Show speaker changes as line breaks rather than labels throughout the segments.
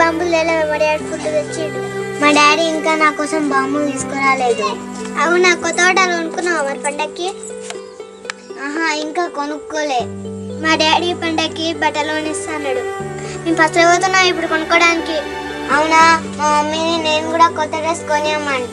బాంబులు తెలేదు మా daddy food తెచ్చిండు మా డాడీ ఇంకా నా కోసం బాంబులు తీసుకురాలేదు అవునా కొత్త బట్టలు కొనుక్కున్నావా మరి పండక్కి ఆహా ఇంకా కొనుక్కోలే మా డాడీ పండక్కి బట్టలు కొనిస్తాడు మేము ఫస్ట్ పోతున్నాం ఇప్పుడు కొనుక్కోడానికి అవునా మా మమ్మీని నేను కూడా కొత్త డ్రెస్ కొనియమంట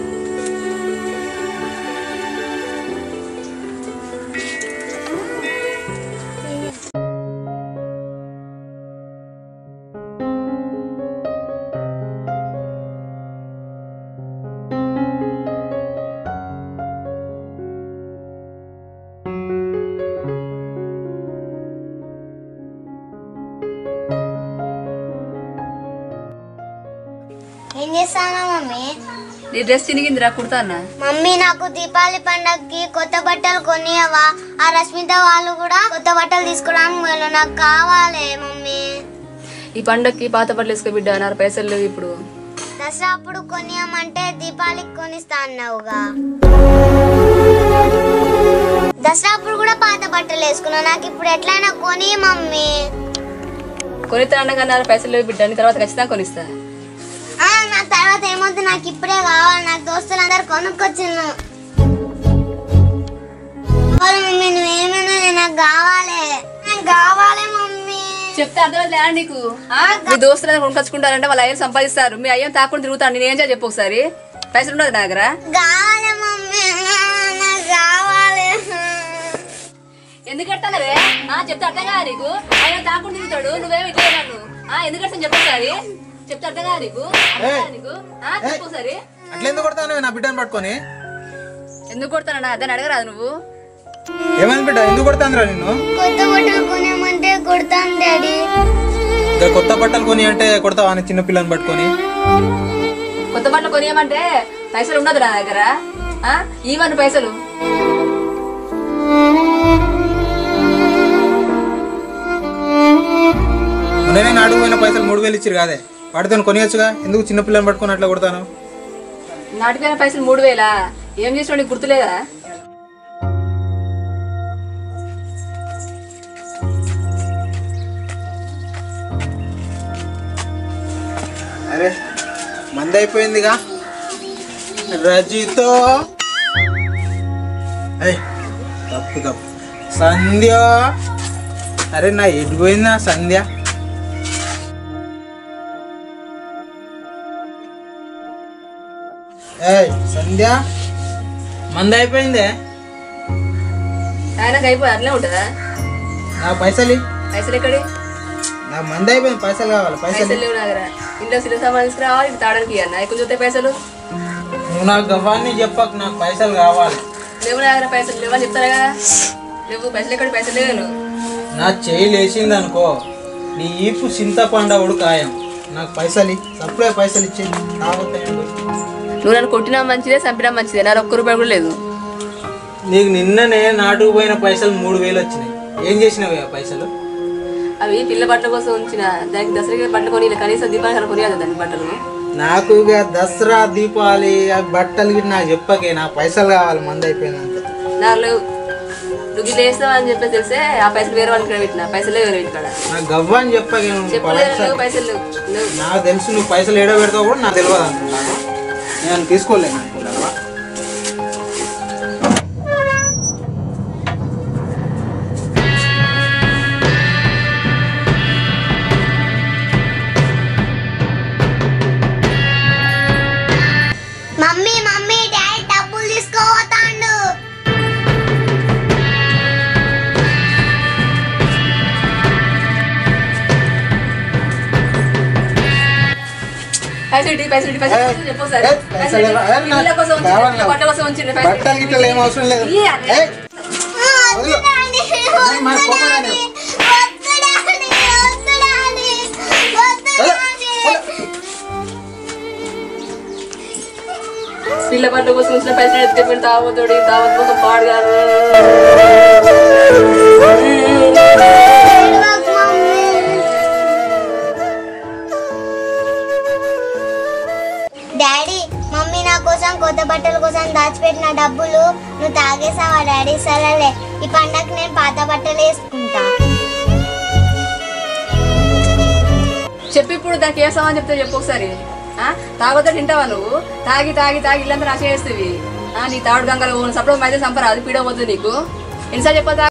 ఏం చేస్తానా మమ్మీ
నీ డ్రెస్ చినిగిందిరా కుడతానా
మమ్మీ నాకు దీపావళి పండగకి కొత్త బట్టలు కొనియవా ఆ రష్మిత వాళ్ళు కూడా కొత్త బట్టలు తీసుకోవడానికి పోయిన నాకు కావాలి మమ్మీ
ఈ పండక్కి పాత బట్టలు వేసుకో బిడ్డ నా పైసలు లేవు ఇప్పుడు
దసరా అప్పుడు కొనియమంటే దీపావళికి కొనిస్తా అన్నావుగా దసరా అప్పుడు కూడా పాత బట్టలు వేసుకున్నావు నాకు ఇప్పుడు ఎట్లయినా కొని మమ్మీ
కొనిస్తా అనగా నా పైసలు లేవు బిడ్డ నీ తర్వాత ఖచ్చితంగా కొనిస్తా
ఆ, నా తర్వాత ఏమొద్దు నాకు ఇప్పుడే కావాలి నాకు దోస్తులందరూ కొనుక్కొచ్చిండు కావాలి మమ్మీ నువ్వేమైనా నాకు కావాలి నాకు కావాలి మమ్మీ
చెప్తే అర్థమైంది లేదా నీకు ఆ? మీ దోస్తులు కొనుకొచ్చుకుంటారంటే వాళ్ళ అయ్యలు సంపాదిస్తారు మీ అయ్యం తాకుండా తిరుగుతాను నేను ఏం చేయాలి చెప్పు ఒకసారి పైసలు ఉండదు నా దగ్గర
కావాలి మమ్మీ నాకు కావాలి
ఎందుకు కడతానవే ఆ చెప్తే అర్థం కాదా నీకు ఆయన తాకుండా తిరుగుతాడు నువ్వేమి ఇట్లా నన్ను ఆ ఎందుకు కడతాను చెప్పు ఒకసారి చెప్తే అర్థం కాదా నీకు అర్థం కాదా నీకు ఆ చెప్పు ఒకసారి
అట్లా ఎందుకు కొడతాను నా బిడ్డను పట్టుకొని
ఎందుకు కొడతానన్నా దాన్ని అడగరాదు నువ్వు
ఏమైంది బిడ్డ ఎందుకు కొడతాందిరా నిన్ను
కొత్త బట్టలు కొనేమంటే కొడతాను డాడీ
ఇంకా కొత్త బట్టలు కొని అంటే కొడతావా అని చిన్న పిల్లని పట్టుకొని
కొత్త బట్టలు కొనియమంటే పైసలు ఉండదు నా దగ్గర ఆ ఇవ్వను పైసలు
మొన్న నేను అడుగు పోయిన పైసలు మూడు వేలు ఇచ్చిరు కాదే వాటితో కొనియచ్చుగా ఎందుకు చిన్న పిల్లని పట్టుకొని అట్లా కొడతాను
నాటిపోయిన పైసలు మూడు వేలా ఏం చేసినా నీకు గుర్తులేదా
అరే మంది అయిపోయిందిగా రజితో ఏయ్, తప్పు తప్పు సంధ్య అరే నా ఎటు పోయిందా సంధ్య ఏయ్ సంధ్య మంది అయిపోయిందే
ఆయనకు అయిపోయి అట్లే ఉంటుందా
నా పైసలు ఇ.
పైసలు ఎక్కడి
నా మంది అయిపోయింది పైసలు కావాలి పైసలు
పైసలు లేవు నా దగ్గర ఇంట్లో సిరి సామాన్ తీసుకురావాలి ఇటు తాడానికి ఇవ్వాలి ఎక్కువ చూస్తే పైసలు
నువ్వు నాకు గవ్వాన్ని చెప్పకు నాకు పైసలు కావాలి
లేవు నా దగ్గర పైసలు లేవని చెప్తారా కదా లేవు పైసలు ఎక్కడి పైసలు లేవు
నా చేయి లేచింది అనుకో నీ ఈపు చింతపండవుడు ఖాయం నాకు పైసలు ఇ. సప్పుడే పైసలు ఇచ్చి తాగుతాయండి
నువ్వు నన్ను కొట్టినా మంచిదే చంపినా మంచిదే నా ఒక్క రూపాయి కూడా లేదు
నీకు నిన్ననే నాటుకు పోయిన పైసలు మూడు వేలు వచ్చినాయి ఏం చేసినావు ఆ పైసలు
అవి పిల్ల బట్టల కోసం ఉంచిన దానికి దసరాకి బట్టలు కొని కనీసం దీపావళి కొనియాలి దానికి బట్టలు
నాకు ఇక దసరా దీపావళి ఆ బట్టలు గిట్ల నాకు చెప్పకే నా పైసలు కావాలి మంది అయిపోయిందంటే
నాకు లేవు నువ్వు ఇది వేస్తావు అని చెప్పేసి తెలిసే ఆ పైసలు వేరే వాళ్ళకి పెట్టిన పైసలు లేవు వేరే ఇక్కడ
నాకు గవ్వని చెప్పకే నువ్వు
చెప్పలేదు
పైసలు-
లేవు పైసలు లేవు లేవు
నాకు తెలుసు నువ్వు పైసలు ఏడో పెడతావు కూడా నాకు తెలియదు అనుకుంటాను నేను తీసుకోలేను అనుకుంటావా
మమ్మీ మమ్మీ డాడీ డబ్బులు తీసుకోపోతాండు
పైసలు ఇటు, పైసలు ఇటు, పైసలు ఇటు, చెప్పు ఒకసారి.
ఏ,
పైసలు
పైసలు
ఇటు.
ఇవ్వ. ఏ, నాకు
పిల్లల కోసం ఉంచింది,
కావాలి
పిల్లల
నాకు.
బట్టల కోసం ఉంచింది, పైసలు ఇటు.
బట్టలు గిట్టలు ఏం అవసరం లేదు
ఇయ్య, అరే.
ఏయ్,
ఆ, వద్దు
వదిలు.
డాడీ,
నేను మన
వద్దు
కోపం
డాడీ,
రాదు.
వద్దు డాడీ, వద్దు డాడీ, వద్దు
వదిలు.
డాడీ.
పిల్ల బట్టల కోసం ఉంచిన పైసలు ఎత్తుకే పెట్టి తాగుతాడు తావత్ కోసం పాడుగాను
ఏడవకు, మమ్మీ. డాడీ మమ్మీ నా కోసం కొత్త బట్టల కోసం దాచిపెట్టిన డబ్బులు నువ్వు తాగేసావా డాడీ సరేలే ఈ పండగకి నేను పాత బట్టలు వేసుకుంటా
చెప్పి ఇప్పుడు దానికి ఏ సమాన్ చెప్తే చెప్పు ఒకసారి ఆ? తాగొద్దా తింటావా నువ్వు తాగి తాగి తాగి ఇల్లంతా నాశనం చేస్తుంది ఆ, నీ తాడు గంగలు సప్పుడు అయితే సంపరా అది పీడవద్దు నీకు ఎన్నిసార్లు చెప్పా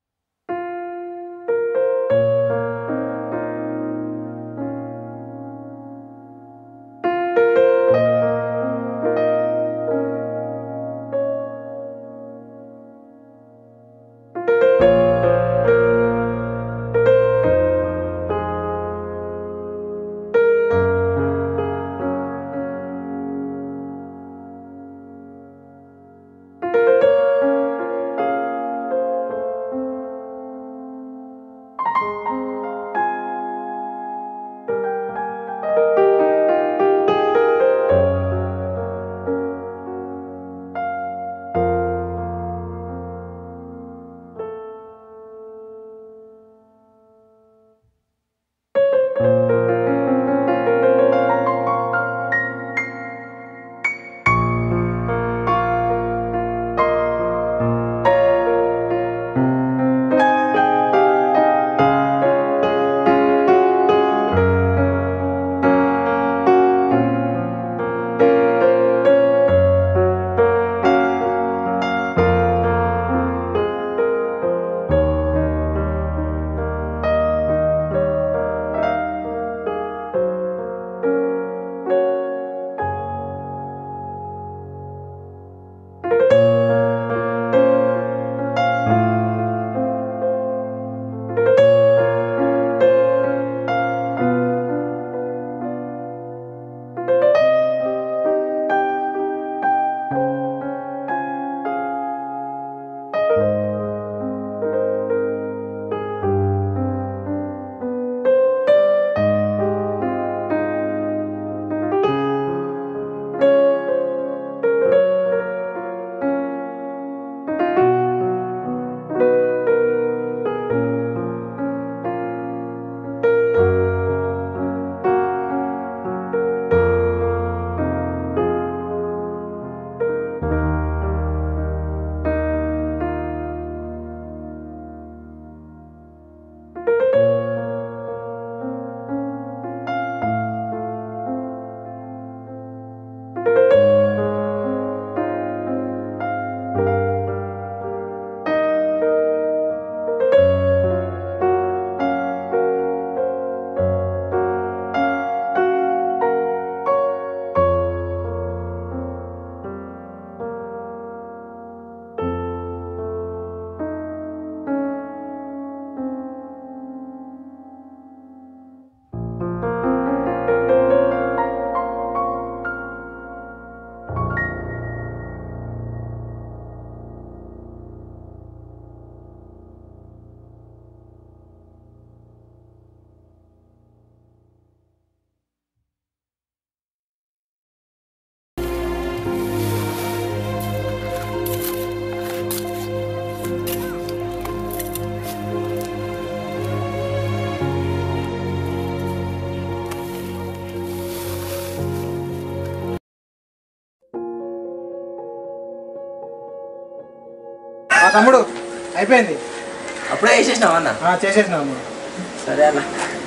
ఆ తమ్ముడు అయిపోయింది
అప్పుడే వేసేసినావా అన్న
ఆ, చేసేసినా తమ్ముడు
సరే అన్న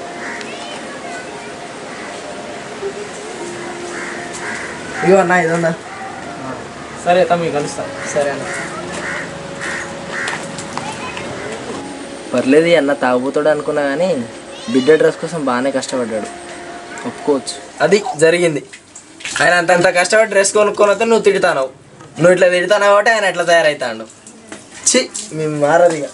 ఇగో అన్న ఇదన్నా
ఆ, సరే తమ్మి కలుస్తా
సరే అన్న పర్లేదు ఈ అన్న తాగుపోతాడు అనుకున్నా కానీ బిడ్డ డ్రెస్ కోసం బాగానే కష్టపడ్డాడు ఒప్పుకోవచ్చు అది జరిగింది ఆయన అంతంత కష్టపడి డ్రెస్ కొనుక్కొని వస్తే నువ్వు తిడతావు నువ్వు ఇట్లా తిడతావు కాబట్టి ఆయన ఎట్లా తయారవుతాడు చి మేము మారదు ఇక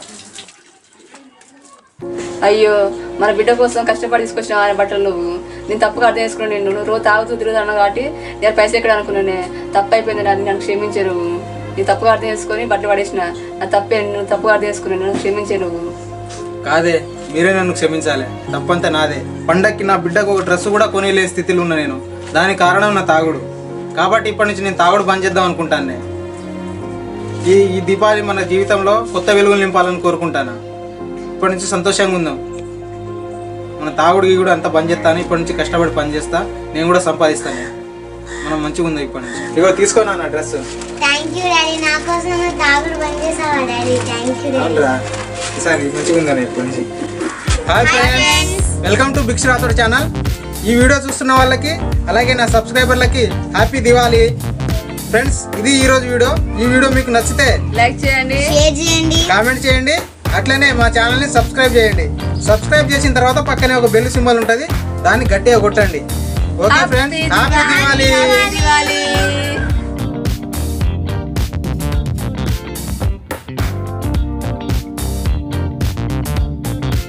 అయ్యో మన బిడ్డ కోసం కష్టపడి తీసుకొచ్చిన ఆయన బట్టలు నువ్వు నేను తప్పుగా అర్థం చేసుకున్నాను నేను నువ్వు రోజు తాగుతూ తిరుగుతాను కాబట్టి నేను పైసలు ఎక్కడ అనుకున్నానే తప్పు అయిపోయింది నాది నన్ను క్షమించే నువ్వు నేను తప్పుగా అర్థం చేసుకొని బట్టలు పడేసిన నా తప్పే నువ్వు తప్పుగా అర్థం చేసుకున్నాను నన్ను క్షమించే నువ్వు
కాదే మీరే నన్ను క్షమించాలి తప్పంతా నాదే పండక్కి నా బిడ్డకు ఒక డ్రెస్ కూడా కొనిలే స్థితిలో ఉన్నా నేను దానికి కారణం నా తాగుడు కాబట్టి ఇప్పటి నుంచి నేను తాగుడు బంద్ చేద్దాం అనుకుంటాను నేను. ఈ ఈ దీపావళి మన జీవితంలో కొత్త వెలుగులు నింపాలని కోరుకుంటాను ఇప్పటి నుంచి సంతోషంగా ఉందాం మన తాగుడు గీగుడు అంతా బంద్ చేస్తాను ఇప్పటి నుంచి కష్టపడి పని చేస్తా నేను కూడా సంపాదిస్తాను నేను. మనం మంచిగా ఉందాం ఇప్పటి నుంచి ఇగో తీసుకోనా నా డ్రెస్
థ్యాంక్ యూ డాడీ నా కోసం నువ్వు తాగుడు బంద్ చేసావా డాడీ థ్యాంక్ యూ డాడీ
అవునరా ఈసారి మంచిగా ఉందా నేను ఇప్పటి నుంచి హాయ్ ఫ్రెండ్స్ వెల్కమ్ టు బిక్స్ రాథోడ్ ఛానల్ ఈ వీడియో చూస్తున్న వాళ్ళకి అలాగే నా సబ్స్క్రైబర్లకి హ్యాపీ దివాళీ ఫ్రెండ్స్ ఇది ఈరోజు వీడియో ఈ వీడియో మీకు నచ్చితే
లైక్ చేయండి
షేర్ చేయండి
కామెంట్ చేయండి అట్లనే మా ఛానల్ని సబ్స్క్రైబ్ చేయండి సబ్స్క్రైబ్ చేసిన తర్వాత పక్కనే ఒక బెల్ సింబల్ ఉంటుంది దాన్ని గట్టిగా కొట్టండి okay friends happy Diwali
Diwali